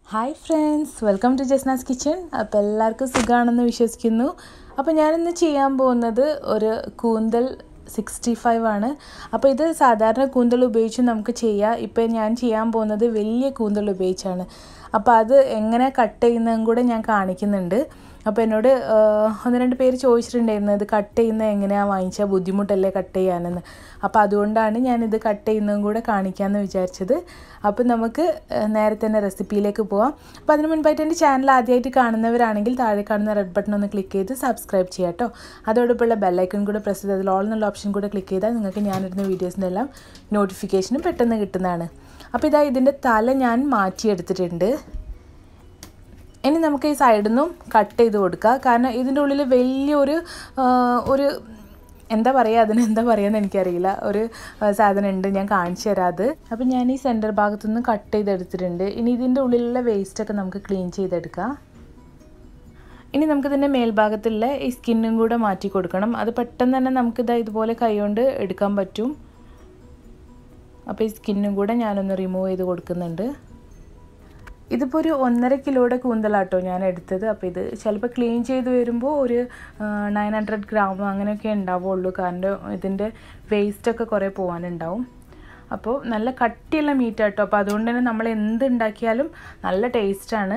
hi friends welcome to Jasna's kitchen അപ്പോൾ എല്ലാവർക്കും സുഖമാണെന്ന് വിശ്വസിക്കുന്നു അപ്പോൾ ഞാനിന്ന് ചെയ്യാൻ പോകുന്നത് ഒരു കൂന്തൽ സിക്സ്റ്റി ഫൈവ് ആണ് അപ്പോൾ ഇത് സാധാരണ കൂന്തൽ ഉപയോഗിച്ച് നമുക്ക് ചെയ്യാം ഇപ്പോൾ ഞാൻ ചെയ്യാൻ പോകുന്നത് വലിയ കൂന്തൽ ഉപയോഗിച്ചാണ് അപ്പോൾ അത് എങ്ങനെ കട്ട് ചെയ്യുന്നതും കൂടെ ഞാൻ കാണിക്കുന്നുണ്ട് അപ്പോൾ എന്നോട് ഒന്ന് രണ്ട് പേര് ചോദിച്ചിട്ടുണ്ടായിരുന്നു ഇത് കട്ട് ചെയ്യുന്നത് എങ്ങനെയാണ് വാങ്ങിച്ചാൽ ബുദ്ധിമുട്ടല്ലേ കട്ട് ചെയ്യാനെന്ന് അപ്പോൾ അതുകൊണ്ടാണ് ഞാനിത് കട്ട് ചെയ്യുന്നതും കൂടെ കാണിക്കാമെന്ന് വിചാരിച്ചത് അപ്പോൾ നമുക്ക് നേരെ തന്നെ റെസിപ്പിയിലേക്ക് പോവാം അപ്പോൾ അതിന് മുൻപായിട്ട് എൻ്റെ ചാനൽ ആദ്യമായിട്ട് കാണുന്നവരാണെങ്കിൽ താഴെ കാണുന്ന റെഡ് ബട്ടൺ ഒന്ന് ക്ലിക്ക് ചെയ്ത് സബ്സ്ക്രൈബ് ചെയ്യാം കേട്ടോ അതോടൊപ്പമുള്ള ബെല്ലൈക്കൺ കൂടെ പ്രസ് ചെയ്ത് അതിൽ ഓൾ എന്നുള്ള ഓപ്ഷൻ കൂടെ ക്ലിക്ക് ചെയ്താൽ നിങ്ങൾക്ക് ഞാനിടുന്ന വീഡിയോസിൻ്റെ എല്ലാം നോട്ടിഫിക്കേഷനും പെട്ടെന്ന് കിട്ടുന്നതാണ് അപ്പോൾ ഇതാ ഇതിൻ്റെ തല ഞാൻ മാറ്റിയെടുത്തിട്ടുണ്ട് ഇനി നമുക്ക് ഈ സൈഡിൽ നിന്നും കട്ട് ചെയ്ത് കൊടുക്കുക കാരണം ഇതിൻ്റെ ഉള്ളിൽ വലിയൊരു ഒരു എന്താ പറയുക അതിന് എന്താ പറയുക എനിക്കറിയില്ല ഒരു സാധനം ഉണ്ട് ഞാൻ കാണിച്ചു തരാം അത് അപ്പം ഞാൻ ഈ സെൻറ്റർ ഭാഗത്തു നിന്ന് കട്ട് ചെയ്തെടുത്തിട്ടുണ്ട് ഇനി ഇതിൻ്റെ ഉള്ളിലുള്ള വേസ്റ്റൊക്കെ നമുക്ക് ക്ലീൻ ചെയ്തെടുക്കാം ഇനി നമുക്കിതിൻ്റെ മേൽഭാഗത്തുള്ള ഈ സ്കിന്നും കൂടെ മാറ്റി കൊടുക്കണം അത് പെട്ടെന്ന് തന്നെ നമുക്കിത് ഇതുപോലെ കൈകൊണ്ട് എടുക്കാൻ പറ്റും അപ്പോൾ ഈ സ്കിന്നും കൂടെ ഞാനൊന്ന് റിമൂവ് ചെയ്ത് കൊടുക്കുന്നുണ്ട് ഇതിപ്പോൾ ഒരു ഒന്നര കിലോയുടെ കൂന്തലാട്ടോ ഞാൻ എടുത്തത് അപ്പോൾ ഇത് ചിലപ്പോൾ ക്ലീൻ ചെയ്ത് വരുമ്പോൾ ഒരു നയൻ ഹൺഡ്രഡ് ഗ്രാം അങ്ങനെയൊക്കെ ഉണ്ടാവുള്ളൂ കാരണം ഇതിൻ്റെ വേസ്റ്റൊക്കെ കുറേ പോകാനുണ്ടാവും അപ്പോൾ നല്ല കട്ടിയുള്ള മീറ്റ് ആട്ടോ അപ്പോൾ അതുകൊണ്ട് തന്നെ നമ്മൾ എന്ത് ഉണ്ടാക്കിയാലും നല്ല ടേസ്റ്റാണ്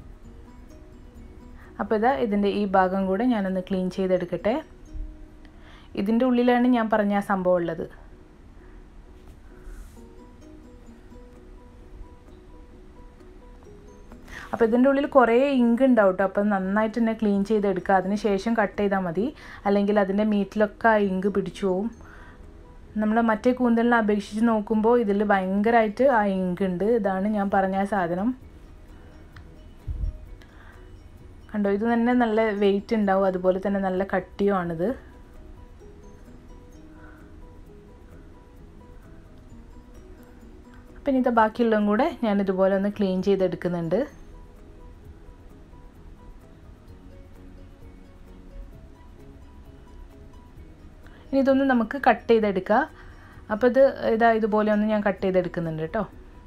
അപ്പോൾ ഇതാ ഇതിൻ്റെ ഈ ഭാഗം കൂടെ ഞാനൊന്ന് ക്ലീൻ ചെയ്തെടുക്കട്ടെ ഇതിൻ്റെ ഉള്ളിലാണ് ഞാൻ പറഞ്ഞ ആ സംഭവം ഉള്ളത് അപ്പോൾ ഇതിൻ്റെ ഉള്ളിൽ കുറേ ഇങ്ക് ഉണ്ടാവും കേട്ടോ അപ്പോൾ നന്നായിട്ട് തന്നെ ക്ലീൻ ചെയ്തെടുക്കുക അതിന് ശേഷം കട്ട് ചെയ്താൽ മതി അല്ലെങ്കിൽ അതിൻ്റെ മീറ്റിലൊക്കെ ആ ഇങ്ക് പിടിച്ചു പോവും നമ്മൾ മറ്റേ കൂന്തലിനെ അപേക്ഷിച്ച് നോക്കുമ്പോൾ ഇതിൽ ഭയങ്കരമായിട്ട് ആ ഇങ്ക് ഉണ്ട് ഇതാണ് ഞാൻ പറഞ്ഞ സാധനം കണ്ടോ ഇത് തന്നെ നല്ല വെയിറ്റ് ഉണ്ടാവും അതുപോലെ തന്നെ നല്ല കട്ടിയുമാണിത് പിന്നെ ഇത് ബാക്കിയുള്ളതും കൂടെ ഞാനിതുപോലെ ഒന്ന് ക്ലീൻ ചെയ്തെടുക്കുന്നുണ്ട് ഇനി ഇതൊന്ന് നമുക്ക് കട്ട് ചെയ്തെടുക്കുക അപ്പോൾ ഇത് ഇതാ ഇതുപോലെ ഒന്ന് ഞാൻ കട്ട് ചെയ്തെടുക്കുന്നുണ്ട് കേട്ടോ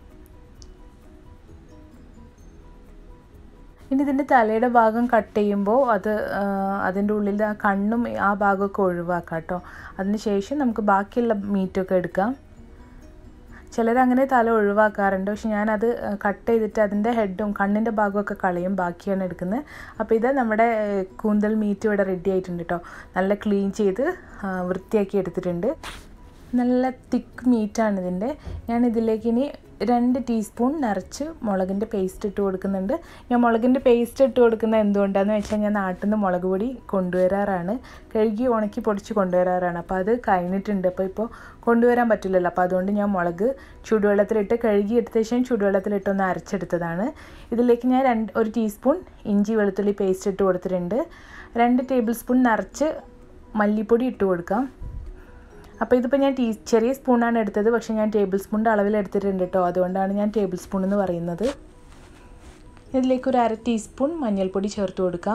ഇനി ഇതിൻ്റെ തലയുടെ ഭാഗം കട്ട് ചെയ്യുമ്പോൾ അത് അതിൻ്റെ ഉള്ളിൽ ആ കണ്ണും ആ ഭാഗമൊക്കെ ഒഴിവാക്കാം കേട്ടോ അതിന് ശേഷം നമുക്ക് ബാക്കിയുള്ള മീറ്റൊക്കെ എടുക്കാം ചിലരങ്ങനെ തല ഒഴിവാക്കാറുണ്ട് പക്ഷെ ഞാനത് കട്ട് ചെയ്തിട്ട് അതിൻ്റെ ഹെഡും കണ്ണിൻ്റെ ഭാഗമൊക്കെ കളയും ബാക്കിയാണ് എടുക്കുന്നത് അപ്പോൾ ഇത് നമ്മുടെ കൂന്തൽ മീറ്റ് ഇവിടെ റെഡി ആയിട്ടുണ്ട് കേട്ടോ നല്ല ക്ലീൻ ചെയ്ത് വൃത്തിയാക്കി എടുത്തിട്ടുണ്ട് നല്ല തിക്ക് മീറ്റാണ് ഇതിൻ്റെ ഞാൻ ഇതിലേക്ക് ഇനി രണ്ട് ടീസ്പൂൺ നിറച്ച് മുളകിൻ്റെ പേസ്റ്റ് ഇട്ട് കൊടുക്കുന്നുണ്ട് ഞാൻ മുളകിൻ്റെ പേസ്റ്റ് ഇട്ട് കൊടുക്കുന്നത് എന്തുകൊണ്ടാണെന്ന് വെച്ചാൽ ഞാൻ നാട്ടിൽ നിന്ന് മുളക് പൊടി കൊണ്ടുവരാറാണ് കഴുകി ഉണക്കി പൊടിച്ച് കൊണ്ടുവരാറാണ് അപ്പോൾ അത് കഴിഞ്ഞിട്ടുണ്ട് അപ്പോൾ ഇപ്പോൾ കൊണ്ടുവരാൻ പറ്റില്ലല്ലോ അപ്പോൾ അതുകൊണ്ട് ഞാൻ മുളക് ചൂടുവെള്ളത്തിലിട്ട് കഴുകി എടുത്ത ശേഷം ചൂടുവെള്ളത്തിലിട്ടൊന്ന് അരച്ചെടുത്തതാണ് ഇതിലേക്ക് ഞാൻ രണ്ട് ഒരു ടീസ്പൂൺ ഇഞ്ചി വെളുത്തുള്ളി പേസ്റ്റ് ഇട്ട് കൊടുത്തിട്ടുണ്ട് രണ്ട് ടേബിൾ സ്പൂൺ നിറച്ച് മല്ലിപ്പൊടി ഇട്ട് കൊടുക്കാം അപ്പോൾ ഇതിപ്പോൾ ഞാൻ ടീ ചെറിയ സ്പൂണാണ് എടുത്തത് പക്ഷേ ഞാൻ ടേബിൾ സ്പൂണിൻ്റെ അളവിൽ എടുത്തിട്ടുണ്ട് കേട്ടോ അതുകൊണ്ടാണ് ഞാൻ ടേബിൾ സ്പൂൺ എന്ന് പറയുന്നത് ഇതിലേക്ക് ഒരു അര ടീസ്പൂൺ മഞ്ഞൾപ്പൊടി ചേർത്ത് കൊടുക്കാം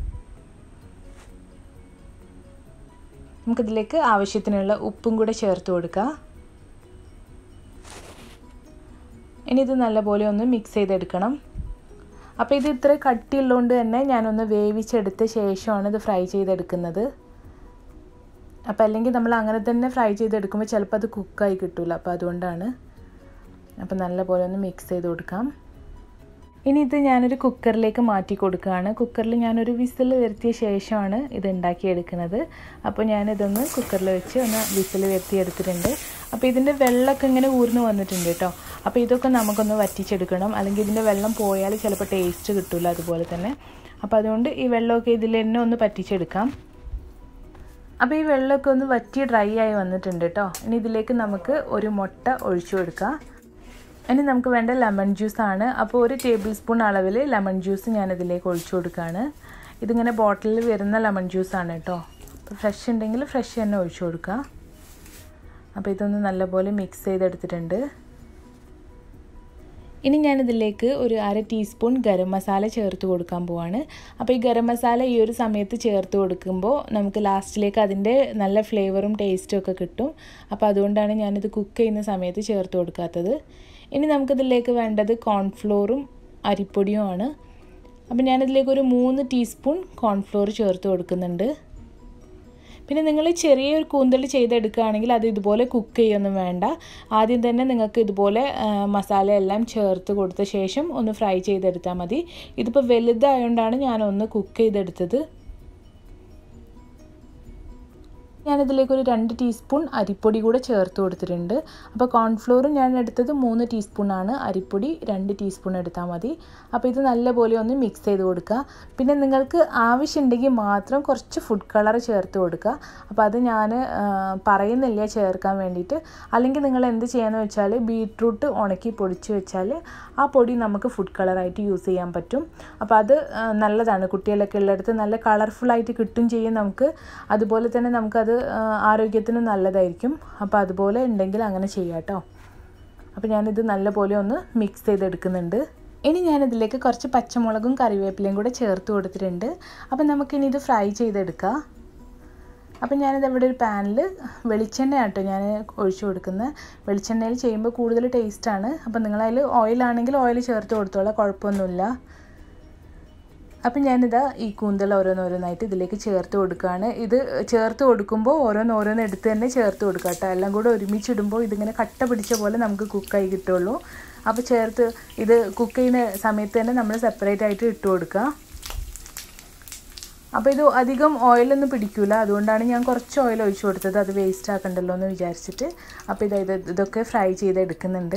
നമുക്കിതിലേക്ക് ആവശ്യത്തിനുള്ള ഉപ്പും കൂടെ ചേർത്ത് കൊടുക്കാം ഇനി ഇത് നല്ലപോലെ ഒന്ന് മിക്സ് ചെയ്തെടുക്കണം അപ്പോൾ ഇത് ഇത്ര കട്ടിയുള്ളതുകൊണ്ട് തന്നെ ഞാനൊന്ന് വേവിച്ചെടുത്ത ശേഷമാണ് ഇത് ഫ്രൈ ചെയ്തെടുക്കുന്നത് അപ്പോൾ അല്ലെങ്കിൽ നമ്മൾ അങ്ങനെ തന്നെ ഫ്രൈ ചെയ്തെടുക്കുമ്പോൾ ചിലപ്പോൾ അത് കുക്കായി കിട്ടില്ല അപ്പോൾ അതുകൊണ്ടാണ് അപ്പോൾ നല്ലപോലെ ഒന്ന് മിക്സ് ചെയ്ത് കൊടുക്കാം ഇനി ഇത് ഞാനൊരു കുക്കറിലേക്ക് മാറ്റി കൊടുക്കുകയാണ് കുക്കറിൽ ഞാനൊരു വിസിൽ വരുത്തിയ ശേഷമാണ് ഇത് ഉണ്ടാക്കിയെടുക്കുന്നത് അപ്പോൾ ഞാനിതൊന്ന് കുക്കറിൽ വെച്ച് ഒന്ന് വിസിൽ വരുത്തിയെടുത്തിട്ടുണ്ട് അപ്പോൾ ഇതിൻ്റെ വെള്ളമൊക്കെ ഇങ്ങനെ ഊർന്ന് വന്നിട്ടുണ്ട് കേട്ടോ അപ്പോൾ ഇതൊക്കെ നമുക്കൊന്ന് വറ്റിച്ചെടുക്കണം അല്ലെങ്കിൽ ഇതിൻ്റെ വെള്ളം പോയാൽ ചിലപ്പോൾ ടേസ്റ്റ് കിട്ടില്ല അതുപോലെ തന്നെ അപ്പോൾ അതുകൊണ്ട് ഈ വെള്ളമൊക്കെ ഇതിൽ തന്നെ ഒന്ന് പറ്റിച്ചെടുക്കാം അപ്പോൾ ഈ വെള്ളമൊക്കെ ഒന്ന് വറ്റി ഡ്രൈ ആയി വന്നിട്ടുണ്ട് കേട്ടോ ഇനി ഇതിലേക്ക് നമുക്ക് ഒരു മുട്ട ഒഴിച്ചു കൊടുക്കാം ഇനി നമുക്ക് വേണ്ട ലെമൺ ജ്യൂസാണ് അപ്പോൾ ഒരു ടേബിൾ സ്പൂൺ അളവിൽ ലെമൺ ജ്യൂസ് ഞാൻ ഇതിലേക്ക് ഒഴിച്ചു കൊടുക്കുകയാണ് ഇതിങ്ങനെ ബോട്ടിലിൽ വരുന്ന ലെമൺ ജ്യൂസാണ് കേട്ടോ അപ്പോൾ ഫ്രഷ് ഉണ്ടെങ്കിൽ ഫ്രഷ് തന്നെ ഒഴിച്ചു കൊടുക്കുക അപ്പോൾ ഇതൊന്ന് നല്ലപോലെ മിക്സ് ചെയ്തെടുത്തിട്ടുണ്ട് ഇനി ഞാനിതിലേക്ക് ഒരു അര ടീസ്പൂൺ ഗരം മസാല ചേർത്ത് കൊടുക്കാൻ പോവാണ് അപ്പോൾ ഈ ഗരം മസാല ഈ ഒരു സമയത്ത് ചേർത്ത് കൊടുക്കുമ്പോൾ നമുക്ക് ലാസ്റ്റിലേക്ക് അതിൻ്റെ നല്ല ഫ്ലേവറും ടേസ്റ്റും ഒക്കെ കിട്ടും അപ്പോൾ അതുകൊണ്ടാണ് ഞാനിത് കുക്ക് ചെയ്യുന്ന സമയത്ത് ചേർത്ത് കൊടുക്കാത്തത് ഇനി നമുക്കിതിലേക്ക് വേണ്ടത് കോൺഫ്ലോറും അരിപ്പൊടിയുമാണ് അപ്പം ഞാനിതിലേക്ക് ഒരു മൂന്ന് ടീസ്പൂൺ കോൺഫ്ലോർ ചേർത്ത് കൊടുക്കുന്നുണ്ട് പിന്നെ നിങ്ങൾ ചെറിയൊരു കൂന്തൽ ചെയ്തെടുക്കുകയാണെങ്കിൽ അത് ഇതുപോലെ കുക്ക് ചെയ്യൊന്നും വേണ്ട ആദ്യം തന്നെ നിങ്ങൾക്ക് ഇതുപോലെ മസാല എല്ലാം ചേർത്ത് കൊടുത്ത ശേഷം ഒന്ന് ഫ്രൈ ചെയ്തെടുത്താൽ മതി ഇതിപ്പോൾ വലുതായതുകൊണ്ടാണ് ഞാനൊന്ന് കുക്ക് ചെയ്തെടുത്തത് ഞാനിതിലേക്ക് ഒരു രണ്ട് ടീസ്പൂൺ അരിപ്പൊടി കൂടെ ചേർത്ത് കൊടുത്തിട്ടുണ്ട് അപ്പോൾ കോൺഫ്ലോറും ഞാൻ എടുത്തത് മൂന്ന് ടീസ്പൂണാണ് അരിപ്പൊടി രണ്ട് ടീസ്പൂൺ എടുത്താൽ മതി അപ്പോൾ ഇത് നല്ലപോലെ ഒന്ന് മിക്സ് ചെയ്ത് കൊടുക്കുക പിന്നെ നിങ്ങൾക്ക് ആവശ്യമുണ്ടെങ്കിൽ മാത്രം കുറച്ച് ഫുഡ് കളർ ചേർത്ത് കൊടുക്കുക അപ്പോൾ അത് ഞാൻ പറയുന്നില്ല ചേർക്കാൻ വേണ്ടിയിട്ട് അല്ലെങ്കിൽ നിങ്ങൾ എന്ത് ചെയ്യാന്ന് വെച്ചാൽ ബീട്രൂട്ട് ഉണക്കി പൊടിച്ച് വെച്ചാൽ ആ പൊടി നമുക്ക് ഫുഡ് കളറായിട്ട് യൂസ് ചെയ്യാൻ പറ്റും അപ്പോൾ അത് നല്ലതാണ് കുട്ടികളൊക്കെ ഉള്ളിടത്ത് നല്ല കളർഫുള്ളായിട്ട് കിട്ടും ചെയ്യും നമുക്ക് അതുപോലെ തന്നെ നമുക്കത് ആരോഗ്യത്തിന് നല്ലതായിരിക്കും അപ്പോൾ അതുപോലെ ഉണ്ടെങ്കിൽ അങ്ങനെ ചെയ്യാം കേട്ടോ അപ്പോൾ ഞാനിത് നല്ലപോലെ ഒന്ന് മിക്സ് ചെയ്തെടുക്കുന്നുണ്ട് ഇനി ഞാനിതിലേക്ക് കുറച്ച് പച്ചമുളകും കറിവേപ്പിലയും കൂടെ ചേർത്ത് കൊടുത്തിട്ടുണ്ട് അപ്പോൾ നമുക്കിനി ഇത് ഫ്രൈ ചെയ്തെടുക്കാം അപ്പം ഞാനിത് ഇവിടെ ഒരു പാനിൽ വെളിച്ചെണ്ണ കേട്ടോ ഞാൻ ഒഴിച്ചു കൊടുക്കുന്നത് വെളിച്ചെണ്ണയിൽ ചെയ്യുമ്പോൾ കൂടുതൽ ടേസ്റ്റാണ് അപ്പം നിങ്ങളതിൽ ഓയിലാണെങ്കിൽ ഓയിൽ ചേർത്ത് കൊടുത്തോളാം കുഴപ്പമൊന്നുമില്ല അപ്പം ഞാനിതാ ഈ കൂന്തൽ ഓരോന്നോരോന്നായിട്ട് ഇതിലേക്ക് ചേർത്ത് കൊടുക്കുകയാണ് ഇത് ചേർത്ത് കൊടുക്കുമ്പോൾ ഓരോന്നോരോന്ന് എടുത്ത് തന്നെ ചേർത്ത് കൊടുക്കുക കേട്ടോ എല്ലാം കൂടെ ഒരുമിച്ചിടുമ്പോൾ ഇതിങ്ങനെ കട്ട പിടിച്ച പോലെ നമുക്ക് കുക്കായി കിട്ടുള്ളൂ അപ്പോൾ ചേർത്ത് ഇത് കുക്ക് ചെയ്യുന്ന സമയത്ത് തന്നെ നമ്മൾ സെപ്പറേറ്റ് ആയിട്ട് ഇട്ട് കൊടുക്കുക അപ്പോൾ ഇത് അധികം ഓയിലൊന്നും പിടിക്കില്ല അതുകൊണ്ടാണ് ഞാൻ കുറച്ച് ഓയിൽ ഒഴിച്ചു കൊടുത്തത് അത് വേസ്റ്റ് ആക്കണ്ടല്ലോ എന്ന് വിചാരിച്ചിട്ട് അപ്പോൾ ഇത് ഇത് ഇതൊക്കെ ഫ്രൈ ചെയ്തെടുക്കുന്നുണ്ട്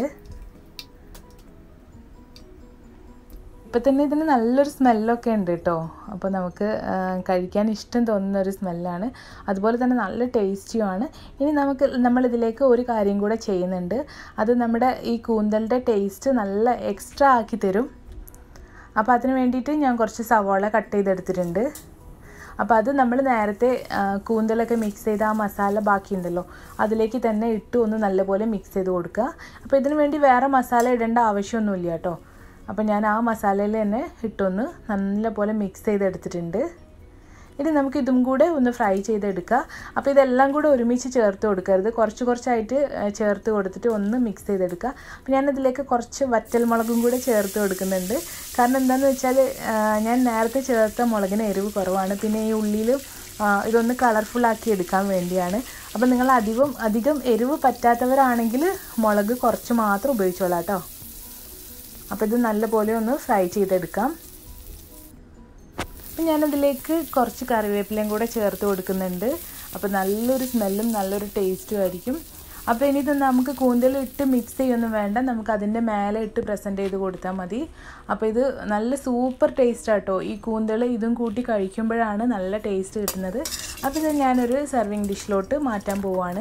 ഇപ്പം തന്നെ ഇതിന് നല്ലൊരു സ്മെല്ലൊക്കെ ഉണ്ട് കേട്ടോ അപ്പോൾ നമുക്ക് കഴിക്കാൻ ഇഷ്ടം തോന്നുന്ന ഒരു സ്മെല്ലാണ് അതുപോലെ തന്നെ നല്ല ടേസ്റ്റിയുമാണ് ഇനി നമുക്ക് നമ്മളിതിലേക്ക് ഒരു കാര്യം കൂടെ ചെയ്യുന്നുണ്ട് അത് നമ്മുടെ ഈ കൂന്തലിൻ്റെ ടേസ്റ്റ് നല്ല എക്സ്ട്രാ ആക്കി തരും അപ്പോൾ അതിന് വേണ്ടിയിട്ട് ഞാൻ കുറച്ച് സവാള കട്ട് ചെയ്തെടുത്തിട്ടുണ്ട് അപ്പോൾ അത് നമ്മൾ നേരത്തെ കൂന്തലൊക്കെ മിക്സ് ചെയ്ത ആ മസാല ബാക്കിയുണ്ടല്ലോ അതിലേക്ക് തന്നെ ഇട്ട് ഒന്ന് നല്ലപോലെ മിക്സ് ചെയ്ത് കൊടുക്കുക അപ്പോൾ ഇതിന് വേണ്ടി വേറെ മസാല ഇടേണ്ട ആവശ്യമൊന്നുമില്ല കേട്ടോ അപ്പോൾ ഞാൻ ആ മസാലയിൽ തന്നെ ഇട്ടൊന്ന് നല്ലപോലെ മിക്സ് ചെയ്തെടുത്തിട്ടുണ്ട് ഇനി നമുക്ക് ഇതും കൂടെ ഒന്ന് ഫ്രൈ ചെയ്തെടുക്കുക അപ്പോൾ ഇതെല്ലാം കൂടെ ഒരുമിച്ച് ചേർത്ത് കൊടുക്കരുത് കുറച്ച് കുറച്ചായിട്ട് ചേർത്ത് കൊടുത്തിട്ട് ഒന്ന് മിക്സ് ചെയ്തെടുക്കുക അപ്പോൾ ഞാനതിലേക്ക് കുറച്ച് വറ്റൽമുളകും കൂടെ ചേർത്ത് കൊടുക്കുന്നുണ്ട് കാരണം എന്താണെന്ന് വെച്ചാൽ ഞാൻ നേരത്തെ ചേർത്ത മുളകിന് എരിവ് കുറവാണ് പിന്നെ ഈ ഉള്ളിൽ ഇതൊന്ന് കളർഫുള്ളാക്കി എടുക്കാൻ വേണ്ടിയാണ് അപ്പോൾ നിങ്ങൾ അധികം അധികം എരിവ് പറ്റാത്തവരാണെങ്കിൽ മുളക് കുറച്ച് മാത്രം ഉപയോഗിച്ചോളാം കേട്ടോ അപ്പോൾ ഇത് നല്ലപോലെ ഒന്ന് ഫ്രൈ ചെയ്തെടുക്കാം അപ്പം ഞാനതിലേക്ക് കുറച്ച് കറിവേപ്പിലയും കൂടെ ചേർത്ത് കൊടുക്കുന്നുണ്ട് അപ്പോൾ നല്ലൊരു സ്മെല്ലും നല്ലൊരു ടേസ്റ്റും ആയിരിക്കും അപ്പോൾ ഇനി ഇത് നമുക്ക് കൂന്തൽ ഇട്ട് മിക്സ് ചെയ്യൊന്നും വേണ്ട നമുക്ക് അതിൻ്റെ മേലെ ഇട്ട് പ്രസൻറ്റ് ചെയ്ത് കൊടുത്താൽ മതി അപ്പോൾ ഇത് നല്ല സൂപ്പർ ടേസ്റ്റ് ആട്ടോ ഈ കൂന്തൽ ഇതും കൂട്ടി കഴിക്കുമ്പോഴാണ് നല്ല ടേസ്റ്റ് കിട്ടുന്നത് അപ്പോൾ ഇത് ഞാനൊരു സെർവിങ് ഡിഷിലോട്ട് മാറ്റാൻ പോവാണ്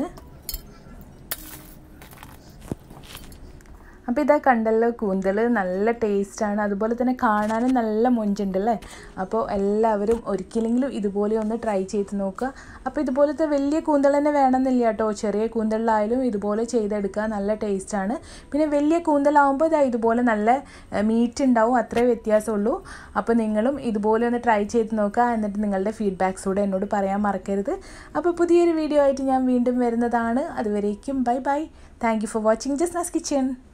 അപ്പോൾ ഇതാ കണ്ടല്ലോ കൂന്തൽ നല്ല ടേസ്റ്റാണ് അതുപോലെ തന്നെ കാണാനും നല്ല മൊഞ്ചുണ്ടല്ലേ അപ്പോൾ എല്ലാവരും ഒരിക്കലെങ്കിലും ഇതുപോലെ ഒന്ന് ട്രൈ ചെയ്ത് നോക്കുക അപ്പോൾ ഇതുപോലത്തെ വലിയ കൂന്തൽ തന്നെ വേണമെന്നില്ല കേട്ടോ ചെറിയ കൂന്തലിലായാലും ഇതുപോലെ ചെയ്തെടുക്കുക നല്ല ടേസ്റ്റാണ് പിന്നെ വലിയ കൂന്തലാവുമ്പോൾ ഇതാ ഇതുപോലെ നല്ല മീറ്റ് ഉണ്ടാവും അത്രേ വ്യത്യാസമുള്ളൂ അപ്പോൾ നിങ്ങളും ഇതുപോലെ ഒന്ന് ട്രൈ ചെയ്ത് നോക്കുക എന്നിട്ട് നിങ്ങളുടെ ഫീഡ്ബാക്സ് കൂടെ എന്നോട് പറയാൻ മറക്കരുത് അപ്പോൾ പുതിയൊരു വീഡിയോ ആയിട്ട് ഞാൻ വീണ്ടും വരുന്നതാണ് അതുവരേക്കും bye bye thank you for watching Jasna's kitchen